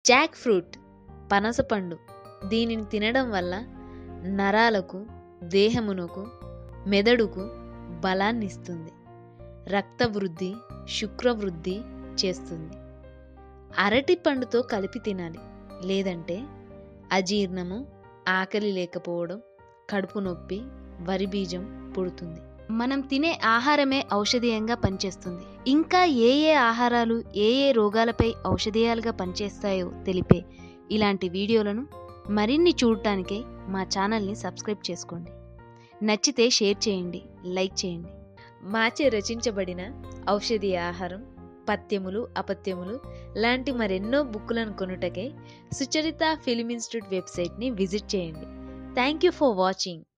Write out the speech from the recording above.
Jack fruit పనసపండు దీనిని తినడం వల్ల నరాలకు దేహమునకు మెదడుకు బలాన్ని ఇస్తుంది రక్త వృద్ధి శుక్రవృద్ధి చేస్తుంది అరటి పండుతో కలిపి తినాలి లేదంటే అజీర్ణము ఆకలి లేకపోవడం కడుపు నొప్పి వరి బీజం పుడుతుంది మనం తినే ఆహారమే ఔషధీయంగా పనిచేస్తుంది ఇంకా ఏ ఏ ఆహారాలు ఏ ఏ రోగాలపై ఔషధీయాలుగా పనిచేస్తాయో తెలిపే ఇలాంటి వీడియోలను మరిన్ని చూడటానికై మా ఛానల్ని సబ్స్క్రైబ్ చేసుకోండి నచ్చితే షేర్ చేయండి లైక్ చేయండి మాచే రచించబడిన ఔషధీయ ఆహారం పథ్యములు అపత్యములు లాంటి మరెన్నో బుక్కులను కొనుటకై సుచరిత ఫిలిం ఇన్స్టిట్యూట్ వెబ్సైట్ని విజిట్ చేయండి థ్యాంక్ యూ ఫర్ వాచింగ్